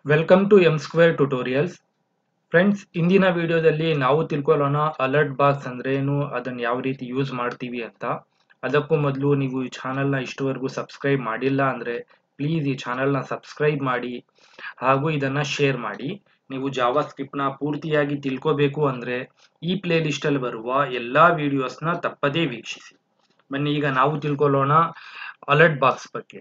welcome to M square tutorials friends ಇಂದಿನ ವಿಡಿಯೋದಲ್ಲಿ ನಾವು ತಿಳ್ಕೊಳ್ಳೋಣ ಅಲರ್ಟ್ ಬಾಕ್ಸ್ ಅಂದ್ರೆ ಏನು ಅದನ್ನ ಯಾವ ರೀತಿ ಯೂಸ್ ಮಾಡ್ತೀವಿ ಅಂತ ಅದಕ್ಕೂ ಮೊದಲು ನೀವು ಈ ಚಾನಲ್ನ ಇಷ್ಟವರೆಗೂ ಸಬ್ಸ್ಕ್ರೈಬ್ ಮಾಡಿಲ್ಲ ಅಂದ್ರೆ ಪ್ಲೀಸ್ ಈ ಚಾನಲ್ನ ಸಬ್ಸ್ಕ್ರೈಬ್ ಮಾಡಿ ಹಾಗೂ ಇದನ್ನ ಶೇರ್ ಮಾಡಿ ನೀವು ಜಾವಾ ಸ್ಕ್ರಿಪ್ಟ್ನ ಪೂರ್ತಿಯಾಗಿ ತಿಳ್ಕೋಬೇಕು ಅಂದ್ರೆ ಈ ಪ್ಲೇ ಲಿಸ್ಟಲ್ಲಿ ಬರುವ ಎಲ್ಲಾ ವಿಡಿಯೋಸ್ನ ತಪ್ಪದೇ ವೀಕ್ಷಿಸಿ ಬನ್ನಿ ಈಗ ನಾವು ತಿಳ್ಕೊಳ್ಳೋಣ ಅಲರ್ಟ್ ಬಾಕ್ಸ್ ಬಗ್ಗೆ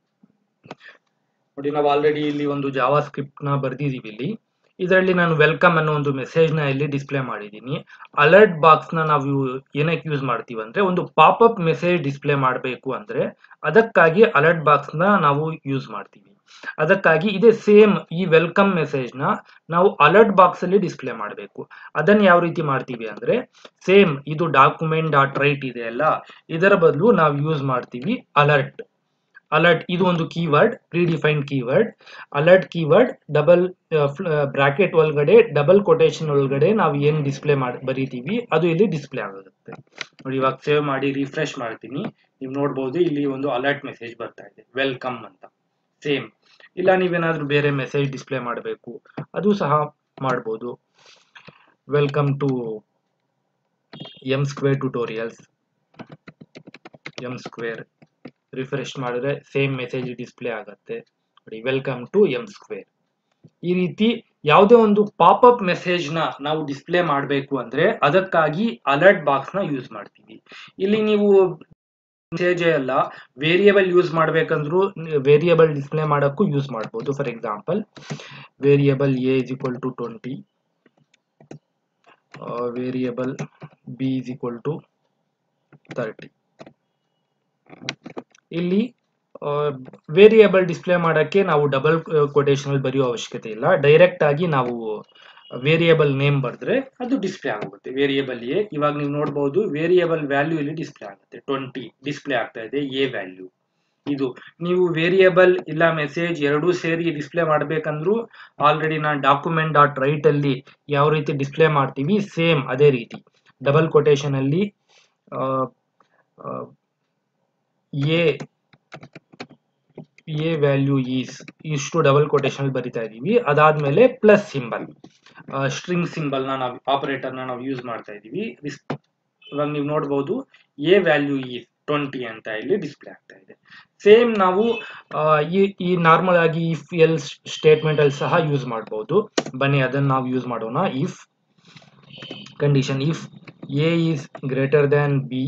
ನೋಡಿ ನಾವು ಆಲ್ರೆಡಿ ಇಲ್ಲಿ ಒಂದು ಜಾವಾ ಸ್ಕ್ರಿಪ್ಟ್ ನ ಬರ್ದಿದೀವಿ ಇಲ್ಲಿ ಇದರಲ್ಲಿ ನಾನು ವೆಲ್ಕಮ್ ಅನ್ನೋ ಒಂದು ಮೆಸೇಜ್ ನ ಇಲ್ಲಿ ಡಿಸ್ಪ್ಲೇ ಮಾಡಿದ್ದೀನಿ ಅಲರ್ಟ್ ಬಾಕ್ಸ್ ನ ನಾವು ಏನಕ್ಕೆ ಯೂಸ್ ಮಾಡ್ತೀವಿ ಅಂದ್ರೆ ಒಂದು ಪಾಪಪ್ ಮೆಸೇಜ್ ಡಿಸ್ಪ್ಲೇ ಮಾಡಬೇಕು ಅಂದ್ರೆ ಅದಕ್ಕಾಗಿ ಅಲರ್ಟ್ ಬಾಕ್ಸ್ ನ ನಾವು ಯೂಸ್ ಮಾಡ್ತೀವಿ ಅದಕ್ಕಾಗಿ ಇದೇ ಸೇಮ್ ಈ ವೆಲ್ಕಮ್ ಮೆಸೇಜ್ ನ ನಾವು ಅಲರ್ಟ್ ಬಾಕ್ಸ್ ಅಲ್ಲಿ ಡಿಸ್ಪ್ಲೇ ಮಾಡಬೇಕು ಅದನ್ನ ಯಾವ ರೀತಿ ಮಾಡ್ತೀವಿ ಅಂದ್ರೆ ಸೇಮ್ ಇದು ಡಾಕ್ಯುಮೆಂಟ್ ಡಾಟ್ ರೈಟ್ ಇದೆ ಅಲ್ಲ ಇದರ ಬದಲು ನಾವು ಯೂಸ್ ಮಾಡ್ತೀವಿ ಅಲರ್ಟ್ ಅಲರ್ಟ್ ಇದು ಒಂದು keyword predefined keyword alert keyword double bracket ಒಳಗಡೆ ಡಬಲ್ ಕೊಟೇಶನ್ ಒಳಗಡೆ ನಾವು ಏನ್ ಡಿಸ್ಪ್ಲೇ ಮಾಡಿ ಬರೀತೀವಿ ಅದು ಇಲ್ಲಿ ಡಿಸ್ಪ್ಲೇ ಆಗುತ್ತೆ ನೋಡಿ ಇವಾಗ ಸೇವ್ ಮಾಡಿ ರಿಫ್ರೆಶ್ ಮಾಡ್ತೀನಿ ನೀವು ನೋಡ್ಬೋದು ಇಲ್ಲಿ ಒಂದು ಅಲರ್ಟ್ ಮೆಸೇಜ್ ಬರ್ತಾ ಇದೆ ವೆಲ್ಕಮ್ ಅಂತ ಸೇಮ್ ಇಲ್ಲ ನೀವೇನಾದ್ರೂ ಬೇರೆ ಮೆಸೇಜ್ ಡಿಸ್ಪ್ಲೇ ಮಾಡಬೇಕು ಅದು ಸಹ ಮಾಡ್ಬೋದು welcome to M square tutorials M square refresh ಮಾಡಿದ್ರೆ ಸೇಮ್ ಮೆಸೇಜ್ ಡಿಸ್ಪ್ಲೇ ಆಗುತ್ತೆ ನೋಡಿ ವೆಲ್ಕಮ್ ಟು ಎಂ ಸ್ಕ್ವೇರ್ ಈ ರೀತಿ ಯಾವುದೇ ಒಂದು ಪಾಪಪ್ ಮೆಸೇಜ್ ನ ನಾವು ಡಿಸ್ಪ್ಲೇ ಮಾಡಬೇಕು ಅಂದ್ರೆ ಅದಕ್ಕಾಗಿ ಅಲರ್ಟ್ ಬಾಕ್ಸ್ ನ ಯೂಸ್ ಮಾಡ್ತೀವಿ ಇಲ್ಲಿ ನೀವು ಮೆಸೇಜ್ ಅಲ್ಲ ವೇರಿಯಬಲ್ ಯೂಸ್ ಮಾಡ್ಬೇಕಂದ್ರೂ ವೇರಿಯಬಲ್ ಡಿಸ್ಪ್ಲೇ ಮಾಡೋಕ್ಕೂ ಯೂಸ್ ಮಾಡ್ಬೋದು for example variable A is equal to twenty variable B is equal to thirty ಇಲ್ಲಿ ವೇರಿಯಬಲ್ ಡಿಸ್ಪ್ಲೇ ಮಾಡೋಕ್ಕೆ ನಾವು ಡಬಲ್ ಕೊಟೇಶನ್ ಬರೆಯೋ ಅವಶ್ಯಕತೆ ಇಲ್ಲ ಡೈರೆಕ್ಟ್ ಆಗಿ ನಾವು ವೇರಿಯಬಲ್ ನೇಮ್ ಬರೆದ್ರೆ ಅದು ಡಿಸ್ಪ್ಲೇ ಆಗುತ್ತೆ ವೇರಿಯಬಲ್ ಎ ಇವಾಗ ನೀವು ನೋಡಬಹುದು ವೇರಿಯಬಲ್ ವ್ಯಾಲ್ಯೂ ಇಲ್ಲಿ ಡಿಸ್ಪ್ಲೇ ಆಗುತ್ತೆ ಟ್ವೆಂಟಿ ಡಿಸ್ಪ್ಲೇ ಆಗ್ತಾ ಇದೆ ಎ ವ್ಯಾಲ್ಯೂ ಇದು ನೀವು ವೇರಿಯಬಲ್ ಇಲ್ಲ ಮೆಸೇಜ್ ಎರಡೂ ಸೇರಿ ಡಿಸ್ಪ್ಲೇ ಮಾಡಬೇಕಂದ್ರೂ ಆಲ್ರೆಡಿ ನಾನು ಡಾಕ್ಯುಮೆಂಟ್ ಡಾಟ್ ರೈಟ್ ಅಲ್ಲಿ ಯಾವ ರೀತಿ ಡಿಸ್ಪ್ಲೇ ಮಾಡ್ತೀವಿ ಸೇಮ್ ಅದೇ ರೀತಿ ಡಬಲ್ ಕೊಟೇಶನ್ ಅಲ್ಲಿ ಎ ಎ ವ್ಯಾಲ್ಯೂ ಈಸ್ ಇಷ್ಟು ಡಬಲ್ ಕೊಟೇಶನ್ ಬರಿತಾ ಇದೀವಿ ಅದಾದ್ಮೇಲೆ ಪ್ಲಸ್ ಸಿಂಬಲ್ ಸ್ಟ್ರಿಂಗ್ ಸಿಂಬಲ್ ನ ನಾವು ಆಪರೇಟರ್ ನ ನಾವು ಯೂಸ್ ಮಾಡ್ತಾ ಇದೀವಿ ಇವಾಗ ನೀವು ನೋಡಬಹುದು ಎ ವ್ಯಾಲ್ಯೂ ಈಸ್ ಟ್ವೆಂಟಿ ಅಂತ ಇಲ್ಲಿ ಡಿಸ್ಪ್ಲೇ ಆಗ್ತಾ ಇದೆ ಸೇಮ್ ನಾವು ಈ ಈ ನಾರ್ಮಲ್ ಆಗಿ ಇಫ್ ಎಲ್ ಸ್ಟೇಟ್ಮೆಂಟ್ ಅಲ್ಲಿ ಸಹ ಯೂಸ್ ಮಾಡಬಹುದು ಬನ್ನಿ ಅದನ್ನ ನಾವು ಯೂಸ್ ಮಾಡೋಣ if condition if A is greater than B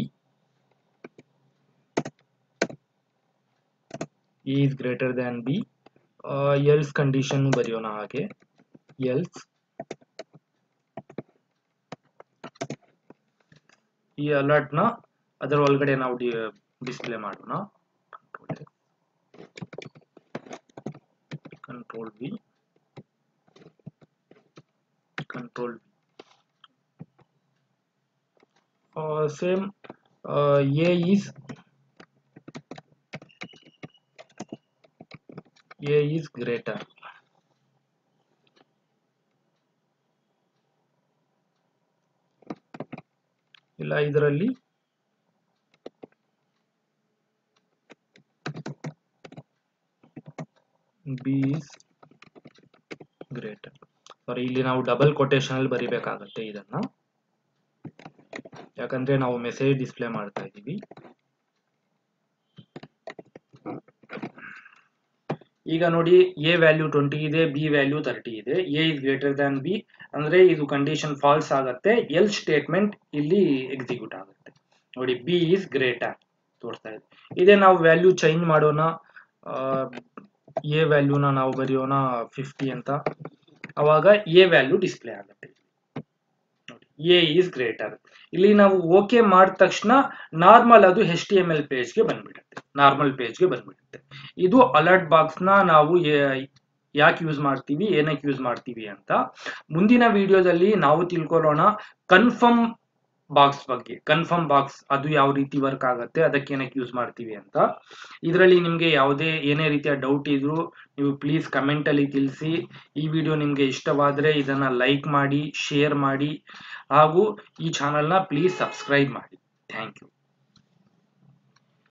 is greater than B else condition ಬರೆಯೋಣ ಹಾಗೆ ಎಲ್ಸ್ ಈ ಅಲರ್ಟ್ ನ ಅದರ ಒಳಗಡೆ ನಾವು ಡಿಸ್ಪ್ಲೇ ಮಾಡೋಣ control V control same A is a is greater ಇಲ್ಲ ಇದರಲ್ಲಿ ಬಿ ಇಸ್ ಗ್ರೇಟರ್ ಸಾರಿ ಇಲ್ಲಿ ನಾವು ಡಬಲ್ ಕೊಟೇಶನ್ ಅಲ್ಲಿ ಬರಿಬೇಕಾಗತ್ತೆ ಇದನ್ನ ಯಾಕಂದ್ರೆ ನಾವು ಮೆಸೇಜ್ ಡಿಸ್ಪ್ಲೇ ಮಾಡ್ತಾ ಇದ್ದೀವಿ ಈಗ ನೋಡಿ ಎ ವ್ಯಾಲ್ಯೂ ಟ್ವೆಂಟಿ ಇದೆ ಬಿ ವ್ಯಾಲ್ಯೂ ತರ್ಟಿ ಇದೆ A is greater than B ಅಂದ್ರೆ ಇದು ಕಂಡೀಷನ್ ಫಾಲ್ಸ್ ಆಗುತ್ತೆ ಎಲ್ ಸ್ಟೇಟ್ಮೆಂಟ್ ಇಲ್ಲಿ ಎಕ್ಸಿಕ್ಯೂಟ್ ಆಗುತ್ತೆ ನೋಡಿ ಬಿ ಇಸ್ ಗ್ರೇಟರ್ ತೋರಿಸ್ತಾ ಇದೆ ಇದೇ ನಾವು ವ್ಯಾಲ್ಯೂ ಚೇಂಜ್ ಮಾಡೋಣ ಎ ವ್ಯಾಲ್ಯೂನ ನಾವು ಬರೆಯೋಣ ಫಿಫ್ಟಿ ಅಂತ ಅವಾಗ ಎ ವ್ಯಾಲ್ಯೂ ಡಿಸ್ಪ್ಲೇ ಆಗುತ್ತೆ ಎ ಈಸ್ ಗ್ರೇಟರ್ ಇಲ್ಲಿ ನಾವು ಓಕೆ ಮಾಡಿದ ತಕ್ಷಣ ನಾರ್ಮಲ್ ಅದು ಎಚ್ ಟಿ ಎಂ ಎಲ್ ಪೇಜ್ಗೆ ಬಂದ್ಬಿಡುತ್ತೆ ನಾರ್ಮಲ್ ಪೇಜ್ಗೆ ಬಂದ್ಬಿಡುತ್ತೆ ಇದು ಅಲರ್ಟ್ ಬಾಕ್ಸ್ ನ ನಾವು ಯಾಕೆ ಯೂಸ್ ಮಾಡ್ತೀವಿ ಏನಕ್ಕೆ ಯೂಸ್ ಮಾಡ್ತೀವಿ ಅಂತ ಮುಂದಿನ ವಿಡಿಯೋದಲ್ಲಿ ನಾವು ತಿಳ್ಕೊಳ್ಳೋಣ ಕನ್ಫರ್ಮ್ ಬಾಕ್ಸ್ ಬಗ್ಗೆ ಕನ್ಫರ್ಮ್ ಬಾಕ್ಸ್ ಅದು ಯಾವ ರೀತಿ ವರ್ಕ್ ಆಗುತ್ತೆ ಅದಕ್ಕೆ ಏನಕ್ಕೆ ಯೂಸ್ ಮಾಡ್ತೀವಿ ಅಂತ ಇದರಲ್ಲಿ ನಿಮಗೆ ಯಾವುದೇ ಏನೇ ರೀತಿಯ ಡೌಟ್ ಇದ್ರು ನೀವು ಪ್ಲೀಸ್ ಕಮೆಂಟ್ ಅಲ್ಲಿ ತಿಳಿಸಿ ಈ ವಿಡಿಯೋ ನಿಮಗೆ ಇಷ್ಟವಾದರೆ ಇದನ್ನ ಲೈಕ್ ಮಾಡಿ ಶೇರ್ ಮಾಡಿ ಹಾಗೂ ಈ ಚಾನಲ್ನ ಪ್ಲೀಸ್ ಸಬ್ಸ್ಕ್ರೈಬ್ ಮಾಡಿ ಥ್ಯಾಂಕ್ ಯು